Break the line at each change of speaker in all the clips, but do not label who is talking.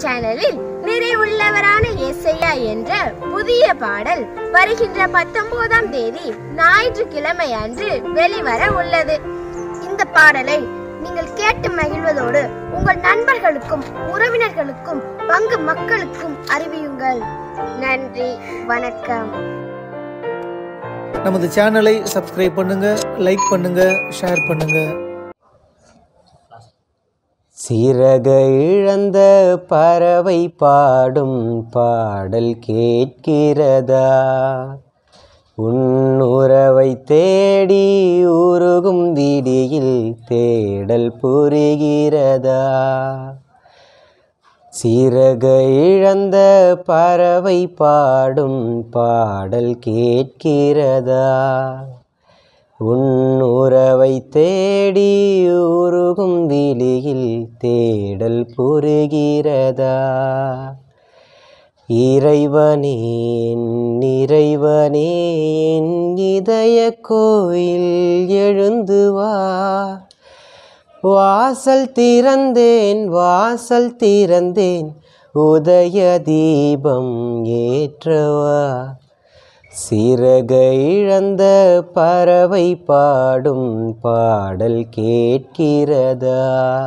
சேனலில் நிறைவுள்ளவரான ஏசையா என்ற புதிய பாடல் வருகின்ற பத்தொன்பதாம் தேதி ஞாயிற்றுக்கிழமை அன்று வெளிவர உள்ளது
இந்த பாடலை நீங்கள் கேட்டு மகிழ்வதோடு உங்கள் நண்பர்களுக்கும் உறவினர்களுக்கும் பங்கு மக்களுக்கும் அறிவியுங்கள்
நன்றி வணக்கம்
நமது சேனலை சப்ஸ்கிரைப் பண்ணுங்க லைக் பண்ணுங்க ஷேர் பண்ணுங்க
சிறக இழந்த பறவை பாடும் பாடல் கேட்கிறதா உன் உறவை தேடி உருகும் விடியில் தேடல் புரிகிறதா சிறக இழந்த பறவை பாடும் பாடல் கேட்கிறதா உன் உறவை தேடி உருகும் விழியில் தேடல் புரிகிறதா இறைவனே என் இறைவனே என் இதய கோயில் எழுந்து வா வாசல் திறந்தேன் வாசல் திறந்தேன் உதய தீபம் ஏற்றவா சிறக இழந்த பறவை பாடும் பாடல் கேட்கிறதா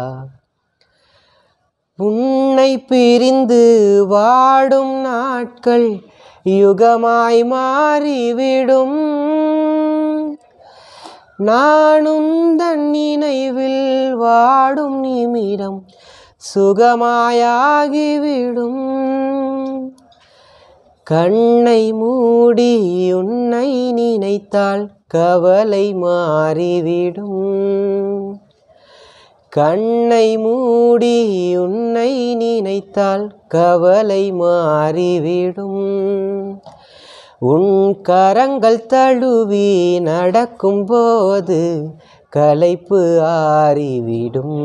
உன்னை பிரிந்து வாடும் நாட்கள் யுகமாய் மாறிவிடும் நானும் தன் நினைவில் வாடும் நிமிடம் சுகமாயாகிவிடும் கண்ணை மூடி உன்னை நினைத்தால் கவலை மாறிவிடும் கண்ணை மூடி உன்னை நினைத்தால் கவலை மாறிவிடும் உன் கரங்கள் தழுவி நடக்கும்போது களைப்பு ஆறிவிடும்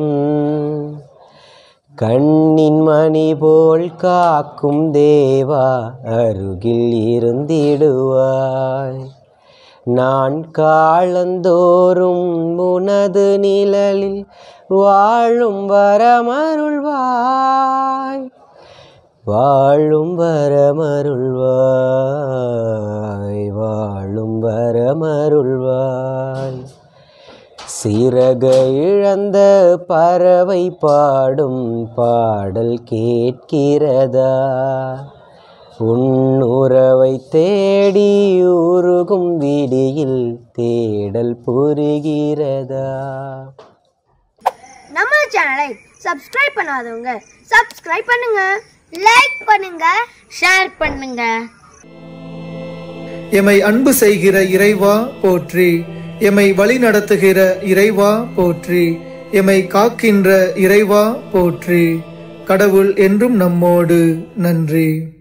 கண்ணின் மணி போல் காக்கும் தேவா அருகில் இருந்திடுவாய் நான் காலந்தோறும் உனது நிழலில் வாழும் வரமருள்வாய் வாழும் வரமருள்வாய் வாழும் வரமருள்வாய் சிறக இழந்த பறவை பாடும் பாடல் கேட்கிறதா உன் உறவை தேடி உருகும் விடியில் தேடல் புரிகிறதா
நம்ம சேனலை சப்ஸ்கிரைப் பண்ணாதவங்க சப்ஸ்கிரைப் பண்ணுங்க லைக் பண்ணுங்க
ஷேர் பண்ணுங்க
எமை அன்பு செய்கிற இறைவா போற்றி எமை வழி நடத்துகிற இறைவா போற்றி எமை காக்கின்ற இறைவா போற்றி கடவுள் என்றும் நம்மோடு நன்றி